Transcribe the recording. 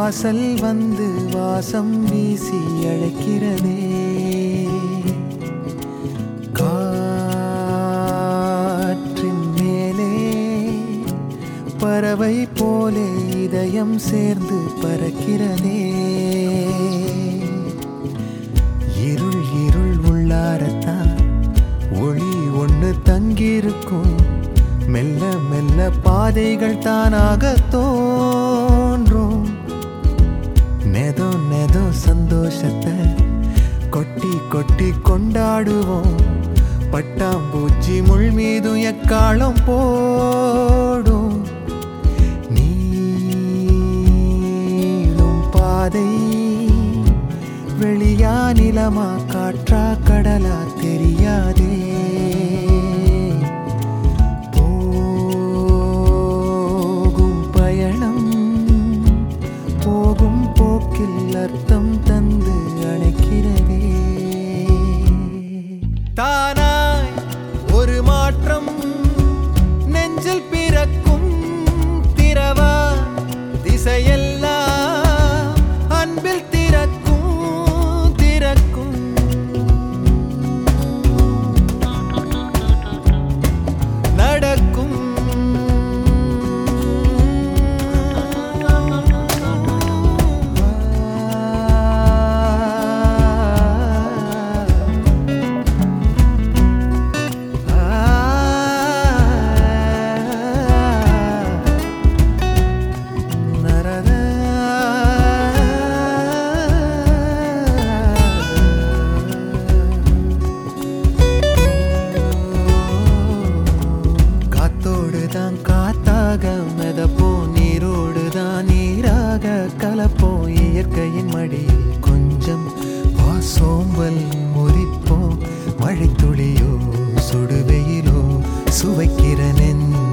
வாசல் வந்து வாசம் வீசி அழைக்கிறதே காற்றின் மேலே பறவை போலே இதயம் சேர்ந்து பறக்கிறதே இருள் இருள் உள்ளாரத்தான் ஒளி ஒன்று தங்கியிருக்கும் மெல்ல மெல்ல பாதைகள் தானாக தோன்றும் நெதோ நெதோ சந்தோஷத்தை கொட்டி கொட்டி கொண்டாடுவோம் பட்டாம்பூச்சி முள் மீதும் எக்காலம் போடும் நீளும் பாதை வெளியா நிலமா காற்றா கடலா தெரியாதே போகும் பயணம் போகும் போக்கில் அர்த்தம் தந்து அணைக்கிறதே தானாய் ஒரு மாற்றம் நெஞ்சில் பிறக்கும் திரவா திசையெல்லாம் அன்பில் திறக்கும் திறக்கும் நடக்கும் காத்தோடு தான் காத்தாக மிதப்போம் நீரோடு தான் நீராக கலப்போம் இயற்கையின் மடியில் கொஞ்சம் வா சோம்பல் முறிப்போம் மழை துளியோ சுடுவெயிலோ சுவைக்கிற நெஞ்ச